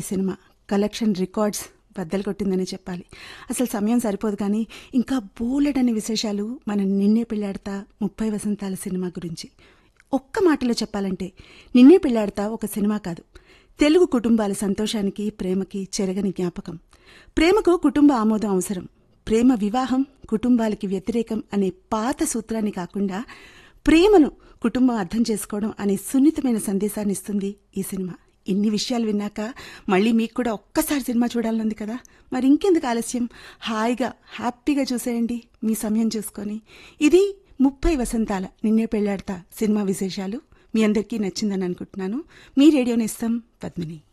cinema collection records బద్దలు కొట్టిందని చెప్పాలి అసలు సమయం సరిపోదు కానీ ఇంకా బోలెడని విశేషాలు మన నిన్నే పెళ్ళాడతా ముప్పై వసంతాల సినిమా గురించి ఒక్క మాటలో చెప్పాలంటే నిన్నే పెళ్ళాడతా ఒక సినిమా కాదు తెలుగు కుటుంబాల సంతోషానికి ప్రేమకి చెరగని జ్ఞాపకం ప్రేమకు కుటుంబ ఆమోదం అవసరం ప్రేమ వివాహం కుటుంబాలకి వ్యతిరేకం అనే పాత సూత్రాన్ని కాకుండా ప్రేమను కుటుంబం అర్థం చేసుకోవడం అనే సున్నితమైన సందేశాన్ని ఇస్తుంది ఈ సినిమా ఇన్ని విషయాలు విన్నాక మళ్ళీ మీకు కూడా ఒక్కసారి సినిమా చూడాలనుంది కదా మరి ఇంకెందుకు ఆలస్యం హాయిగా హ్యాపీగా చూసేయండి మీ సమయం చూసుకొని ఇది ముప్పై వసంతాల నిన్నే పెళ్ళాడతా సినిమా విశేషాలు మీ అందరికీ నచ్చిందని అనుకుంటున్నాను మీ రేడియోని ఇస్తాం పద్మిని